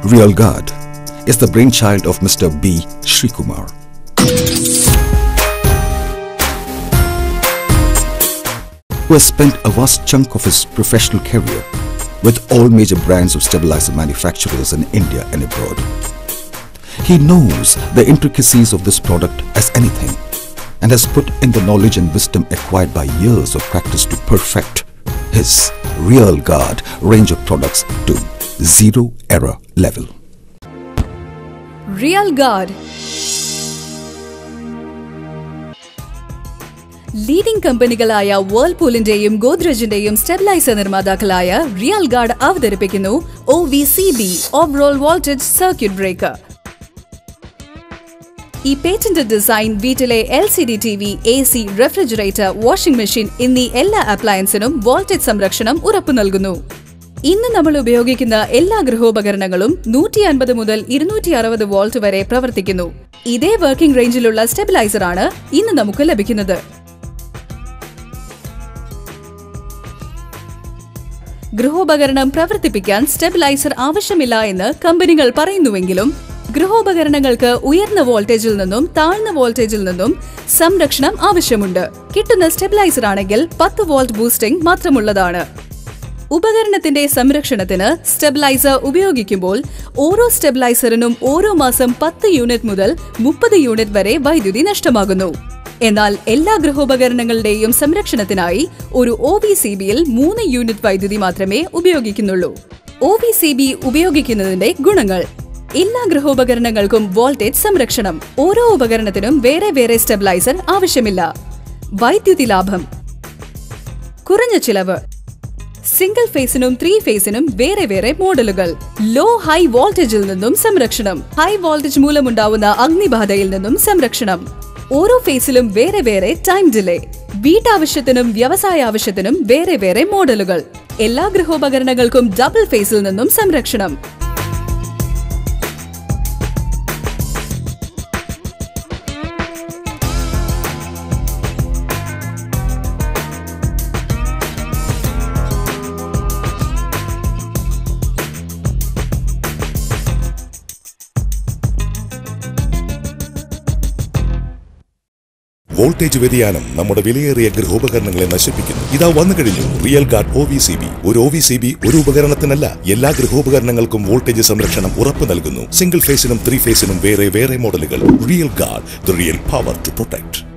Real Guard is the brainchild of Mr. B. Srikumar. who has spent a vast chunk of his professional career with all major brands of stabilizer manufacturers in India and abroad. He knows the intricacies of this product as anything and has put in the knowledge and wisdom acquired by years of practice to perfect his Real Guard range of products to zero error level. Real Guard leading കമ്പനികളായ വേൾപൂളിന്റെയും ഗോദ്രജിന്റെയും stabiliser നിർമ്മാതാക്കളായ Real Guard അവതരിപ്പിക്കുന്നു O V C B overall voltage circuit breaker ഈ patent design വീട്ടിലെ L C D T V A C refrigerator washing machine എന്നീ എല്ലാ അപ്ലയൻസിനും voltage സംരക്ഷണം ഉറപ്പു നൽകുന്നു ഇന്ന് നമ്മൾ ഉപയോഗിക്കുന്ന എല്ലാ ഗൃഹോപകരണങ്ങളും നൂറ്റി അൻപത് മുതൽ ഇരുന്നൂറ്റി അറുപത് വോൾട്ട് വരെ പ്രവർത്തിക്കുന്നു ഇതേ വർക്കിംഗ് റേഞ്ചിലുള്ള സ്റ്റെബിലൈസർ ആണ് ഇന്ന് നമുക്ക് ലഭിക്കുന്നത് ഗൃഹോപകരണം പ്രവർത്തിപ്പിക്കാൻ സ്റ്റെബിലൈസർ ആവശ്യമില്ല എന്ന് കമ്പനികൾ പറയുന്നുവെങ്കിലും ഗൃഹോപകരണങ്ങൾക്ക് ഉയർന്ന വോൾട്ടേജിൽ നിന്നും താഴ്ന്ന വോൾട്ടേജിൽ നിന്നും സംരക്ഷണം ആവശ്യമുണ്ട് കിട്ടുന്ന സ്റ്റെബിലൈസർ ആണെങ്കിൽ പത്ത് വോൾട്ട് ബൂസ്റ്റിംഗ് മാത്രമുള്ളതാണ് ഉപകരണത്തിന്റെ സംരക്ഷണത്തിന് സ്റ്റെബിലൈസർ ഉപയോഗിക്കുമ്പോൾ ഓരോ സ്റ്റെബിലൈസറിനും ഓരോ മാസം പത്ത് യൂണിറ്റ് മുതൽ മുപ്പത് യൂണിറ്റ് വരെ വൈദ്യുതി നഷ്ടമാകുന്നു എന്നാൽ എല്ലാ ഗൃഹോപകരണങ്ങളുടെയും സംരക്ഷണത്തിനായി ഒരു ഒ വി സി ബിയിൽ മൂന്ന് യൂണിറ്റ് വൈദ്യുതി മാത്രമേ ഉപയോഗിക്കുന്നുള്ളൂ ഒ വി സി ബി ഉപയോഗിക്കുന്നതിന്റെ ഗുണങ്ങൾ എല്ലാ ഗൃഹോപകരണങ്ങൾക്കും വോൾട്ടേജ് സംരക്ഷണം ഓരോ ഉപകരണത്തിനും വേറെ വേറെ സ്റ്റെബിലൈസർ ആവശ്യമില്ല വൈദ്യുതി ലാഭം കുറഞ്ഞ ചിലവ് സിംഗിൾ ഫേസിനും ത്രീ ഫേസിനും വേറെ വേറെ മോഡലുകൾ ലോ ഹൈ വോൾട്ടേജിൽ നിന്നും സംരക്ഷണം ഹൈ വോൾട്ടേജ് മൂലമുണ്ടാവുന്ന അഗ്നിബാധയിൽ നിന്നും സംരക്ഷണം ഓരോ ഫേസിലും വേറെ വേറെ ടൈം ഡിലേ വീട്ടാവശ്യത്തിനും വ്യവസായ ആവശ്യത്തിനും വേറെ വേറെ മോഡലുകൾ എല്ലാ ഗൃഹോപകരണങ്ങൾക്കും ഡബിൾ ഫേസിൽ നിന്നും സംരക്ഷണം വോൾട്ടേജ് വ്യതിയാനം നമ്മുടെ വിലയേറിയ ഗൃഹോപകരണങ്ങളെ നശിപ്പിക്കുന്നു ഇതാ വന്നു കഴിഞ്ഞു Real Guard O V C B ഒരു ഒ വി സി ബി ഒരു ഉപകരണത്തിനല്ല എല്ലാ ഗൃഹോപകരണങ്ങൾക്കും വോൾട്ടേജ് സംരക്ഷണം ഉറപ്പു നൽകുന്നു സിംഗിൾ ഫേസിനും ത്രീ ഫേസിനും വേറെ വേറെ മോഡലുകൾ Real Guard the real power to protect